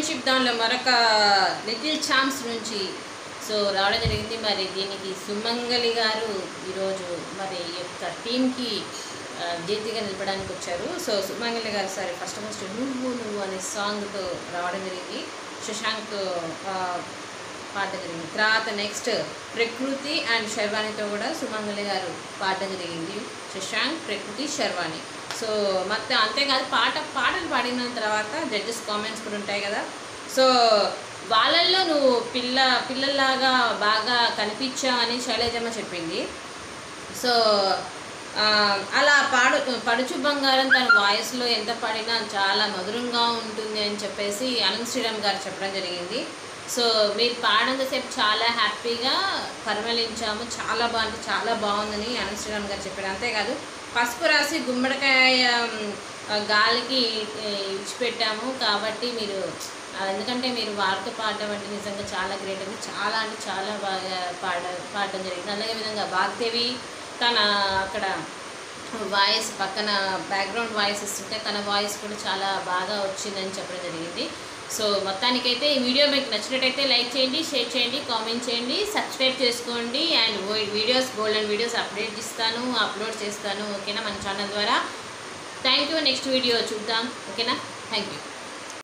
friendship దానిలో మరొక little chance నుంచి సో రావడం జరిగింది మరి దీనికి సుమంగళి గారు ఈరోజు మరి ఈ యొక్క టీంకి జీతిగా నిలపడానికి వచ్చారు సో సుమంగళి గారు సరే ఫస్ట్ ఫస్ట్ నువ్వు నువ్వు అనే సాంగ్తో రావడం జరిగింది శశాంక్ ఆ, పాడడం జరిగింది తర్వాత నెక్స్ట్ ప్రకృతి అండ్ శర్వాణితో కూడా సుమంగళి గారు పాడడం జరిగింది శశాంక్ ప్రకృతి శర్వాణి సో మొత్తం అంతేకాదు పాట పాటలు పాడిన తర్వాత జడ్జెస్ కామెంట్స్ కూడా ఉంటాయి కదా సో వాళ్ళల్లో నువ్వు పిల్ల పిల్లల్లాగా బాగా కనిపించావని శైలజమ్మ చెప్పింది సో ఆ, అలా పాడు పడుచు బంగారం తన వాయిస్లో ఎంత పాడినా చాలా మధురంగా ఉంటుంది అని చెప్పేసి అనంత్ శ్రీరామ్ గారు చెప్పడం జరిగింది సో మీరు పాడినంతసేపు చాలా హ్యాపీగా పరిమళించాము చాలా బాగుంది చాలా బాగుందని అనంత్ శ్రీరామ్ గారు చెప్పారు అంతేకాదు పసుపు రాసి గుమ్మడికాయ మ్, ఆ, గాలికి ఏ, ఇచ్చిపెట్టాము కాబట్టి మీరు ఆ, ఎందుకంటే మీరు వారితో పాడడం అంటే నిజంగా చాలా గ్రేట్ అండి చాలా అంటే చాలా బాగా పాడ పాడడం జరిగింది అలాగే విధంగా వాగ్దేవి తన అక్కడ వాయిస్ పక్కన బ్యాక్గ్రౌండ్ వాయిస్ ఇస్తుంటే తన వాయిస్ కూడా చాలా బాగా వచ్చిందని చెప్పడం జరిగింది సో మొత్తానికైతే ఈ వీడియో మీకు నచ్చినట్టయితే లైక్ చేయండి షేర్ చేయండి కామెంట్ చేయండి సబ్స్క్రైబ్ చేసుకోండి and videos golden videos update ఇస్తాను అప్లోడ్ చేస్తాను ఓకేనా మన ఛానల్ ద్వారా థ్యాంక్ యూ నెక్స్ట్ వీడియో చూద్దాం ఓకేనా థ్యాంక్ యూ